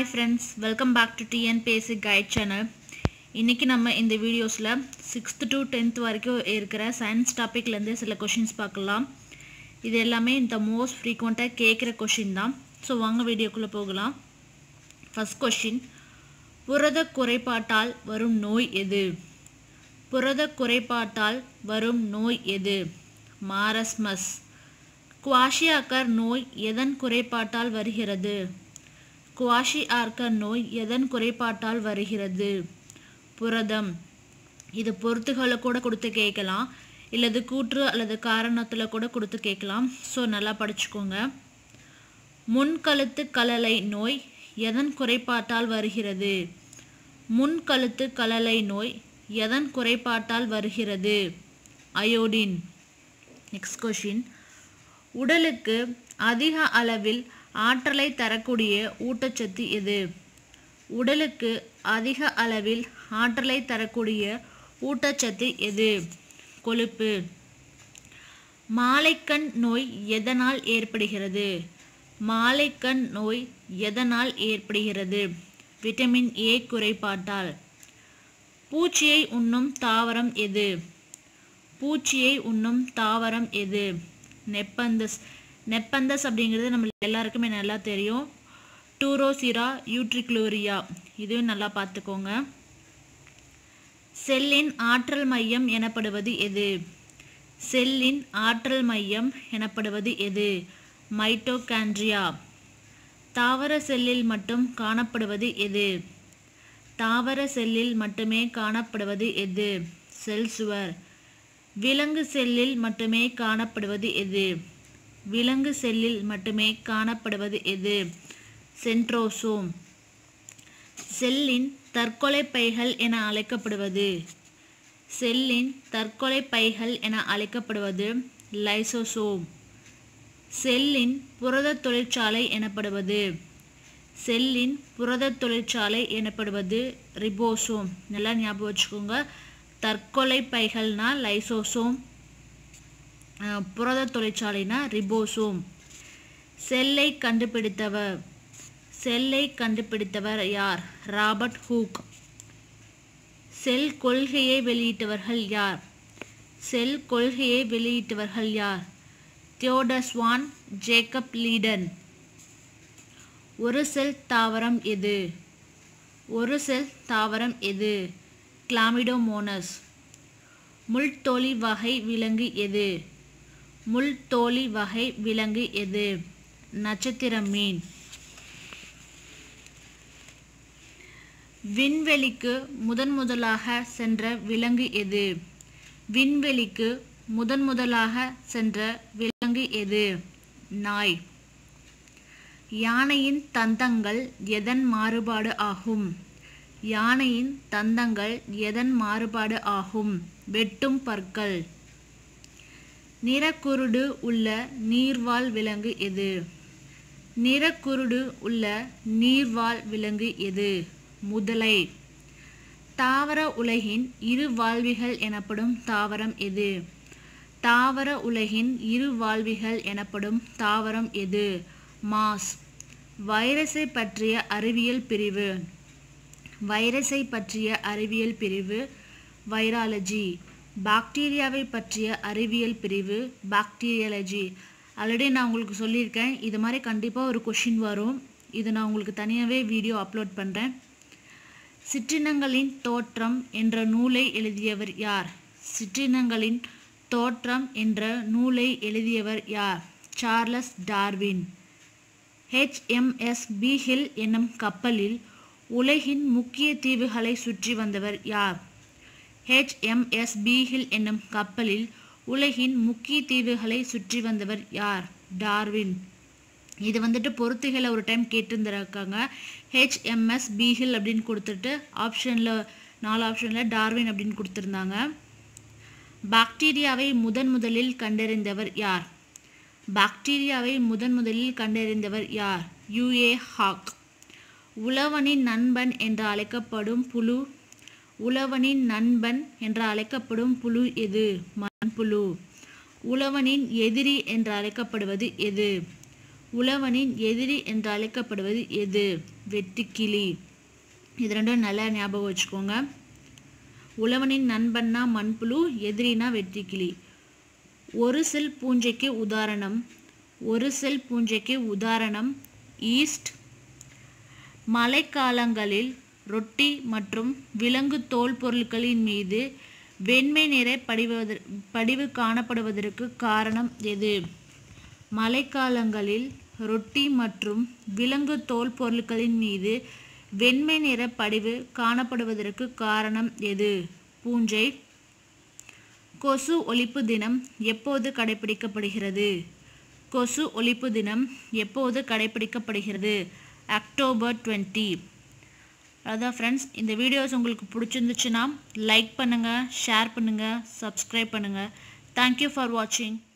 friends welcome back to TNPSC guide channel இன்றைக்கி நம்ம இந்த வீடியோஸில் சிக்ஸ்த்து டு டென்த் வரைக்கும் இருக்கிற சயின்ஸ் டாப்பிக்லேருந்து சில கொஷின்ஸ் பார்க்கலாம் இது எல்லாமே இந்த மோஸ்ட் ஃப்ரீக்வெண்ட்டாக கேட்குற கொஷின் தான் ஸோ வாங்க வீடியோக்குள்ளே போகலாம் ஃபஸ்ட் கொஷின் புரத குறைபாட்டால் வரும் நோய் எது புரத குறைபாட்டால் வரும் நோய் எது மாரஸ்மஸ் குவாஷியாக்கர் நோய் எதன் குறைபாட்டால் வருகிறது குவாஷி ஆர்க்கர் நோய் எதன் குறைபாட்டால் வருகிறது புரதம் இது பொறுத்துகளை கூட கொடுத்து கேட்கலாம் இல்லது கூற்று அல்லது காரணத்தில் கூட கொடுத்து கேட்கலாம் ஸோ நல்லா படிச்சுக்கோங்க முன்கழுத்து கலலை நோய் எதன் குறைபாட்டால் வருகிறது முன்கழுத்து கலலை நோய் எதன் குறைபாட்டால் வருகிறது அயோடின் நெக்ஸ்ட் கொஷின் உடலுக்கு அதிக அளவில் ஆற்றலை தரக்கூடிய ஊட்டச்சத்து எது உடலுக்கு அதிக அளவில் ஆற்றலை தரக்கூடிய ஊட்டச்சத்து எது கொழுப்பு மாலைக்கண் நோய் எதனால் ஏற்படுகிறது மாலைக்கண் நோய் எதனால் ஏற்படுகிறது விட்டமின் ஏ குறைபாட்டால் பூச்சியை உண்ணும் தாவரம் எது பூச்சியை உண்ணும் தாவரம் எது நெப்பந்தஸ் நெப்பந்தஸ் அப்படிங்கிறது நம்ம எல்லாருக்குமே நல்லா தெரியும் டூரோசிரா யூட்ரிக்ளோரியா இதுவும் நல்லா பார்த்துக்கோங்க செல்லின் ஆற்றல் மையம் எனப்படுவது எது செல்லின் ஆற்றல் மையம் எனப்படுவது எது மைட்டோகாண்ட்ரியா தாவர செல்லில் மட்டும் காணப்படுவது எது தாவர செல்லில் மட்டுமே காணப்படுவது எது செல் சுவர் விலங்கு செல்லில் மட்டுமே காணப்படுவது எது விலங்கு செல்லில் மட்டுமே காணப்படுவது எது சென்ட்ரோசோம் செல்லின் தற்கொலை பைகள் என அழைக்கப்படுவது செல்லின் தற்கொலை பைகள் என அழைக்கப்படுவது லைசோசோம் செல்லின் புரத தொழிற்சாலை எனப்படுவது செல்லின் புரத தொழிற்சாலை எனப்படுவது ரிபோசோம் நல்லா ஞாபகம் வச்சுக்கோங்க தற்கொலை பைகள்னா லைசோசோம் புரத தொழிற்சாலைனா ரிபோசோம் செல்லை கண்டுபிடித்தவர் செல்லை கண்டுபிடித்தவர் யார் ராபர்ட் ஹூக் செல் கொள்கையை வெளியிட்டவர்கள் யார் செல் கொள்கையை வெளியிட்டவர்கள் யார் தியோடஸ்வான் ஜேக்கப் லீடன் ஒரு செல் தாவரம் எது ஒரு செல் தாவரம் எது கிளாமிடோமோனஸ் முள்தோலி வகை விலங்கு எது முள்தோலி வகை விலங்கு எது நட்சத்திர மீன் விண்வெளிக்கு முதன் முதலாக சென்ற விலங்கு எது விண்வெளிக்கு முதன் முதலாக சென்ற விலங்கு எது நாய் யானையின் தந்தங்கள் எதன் மாறுபாடு ஆகும் யானையின் தந்தங்கள் எதன் மாறுபாடு ஆகும் வெட்டும் பற்கள் நிறக்குருடு உள்ள நீர்வாழ் விலங்கு எது நிறக்குருடு உள்ள நீர்வாழ் விலங்கு எது முதலை தாவர உலகின் இரு வாழ்விகள் எனப்படும் தாவரம் எது தாவர உலகின் இரு வாழ்விகள் எனப்படும் தாவரம் எது மாஸ் வைரஸை பற்றிய அறிவியல் பிரிவு வைரஸை பற்றிய அறிவியல் பிரிவு வைராலஜி பாக்டீரியாவை பற்றிய அறிவியல் பிரிவு பாக்டீரியாலஜி ஆல்ரெடி நான் உங்களுக்கு சொல்லியிருக்கேன் இது மாதிரி கண்டிப்பாக ஒரு கொஷின் வரும் இது நான் உங்களுக்கு தனியாகவே வீடியோ அப்லோட் பண்ணுறேன் சிற்றினங்களின் தோற்றம் என்ற நூலை எழுதியவர் யார் சிற்றினங்களின் தோற்றம் என்ற நூலை எழுதியவர் யார் சார்லஸ் டார்வின் ஹெச்எம்எஸ் பீஹில் என்னும் கப்பலில் உலகின் முக்கிய தீவுகளை சுற்றி வந்தவர் யார் ஹெச்எம்எஸ் பீஹில் என்னும் கப்பலில் உலகின் முக்கிய தீவுகளை சுற்றி வந்தவர் யார் டார்வின் இது வந்துட்டு பொறுத்துகளை ஒரு டைம் கேட்டிருந்துருக்காங்க ஹெச்எம்எஸ் பீஹில் அப்படின்னு கொடுத்துட்டு ஆப்ஷனில் நாலு ஆப்ஷனில் டார்வின் அப்படின்னு கொடுத்துருந்தாங்க பாக்டீரியாவை முதன் முதலில் கண்டறிந்தவர் யார் பாக்டீரியாவை முதன் முதலில் கண்டறிந்தவர் யார் யுஏ ஹாக் உழவனின் நண்பன் என்று அழைக்கப்படும் புழு உழவனின் நண்பன் என்று அழைக்கப்படும் புழு எது மண்புழு உழவனின் எதிரி என்று அழைக்கப்படுவது எது உழவனின் எதிரி என்று அழைக்கப்படுவது எது வெட்டுக்கிளி இது ரெண்டும் நல்லா ஞாபகம் வச்சுக்கோங்க உழவனின் நண்பன்னா மண்புழு எதிரினா வெட்டுக்கிளி ஒரு செல் பூஞ்சைக்கு உதாரணம் ஒரு செல் பூஞ்சைக்கு உதாரணம் ஈஸ்ட் மழைக்காலங்களில் ரொட்டி மற்றும் விலங்கு தோல் பொருட்களின் மீது வெண்மை நிற படிவத படிவு காணப்படுவதற்கு காரணம் எது மழைக்காலங்களில் ரொட்டி மற்றும் விலங்கு தோல் பொருட்களின் மீது வெண்மை நிற படிவு காணப்படுவதற்கு காரணம் எது பூஞ்சை கொசு ஒழிப்பு தினம் எப்போது கடைபிடிக்கப்படுகிறது கொசு ஒழிப்பு தினம் எப்போது கடைபிடிக்கப்படுகிறது அக்டோபர் டுவெண்ட்டி அதான் ஃப்ரெண்ட்ஸ் இந்த வீடியோஸ் உங்களுக்கு பிடிச்சிருந்துச்சுன்னா லைக் பண்ணுங்கள் ஷேர் பண்ணுங்கள் சப்ஸ்கிரைப் பண்ணுங்கள் தேங்க்யூ ஃபார் வாட்சிங்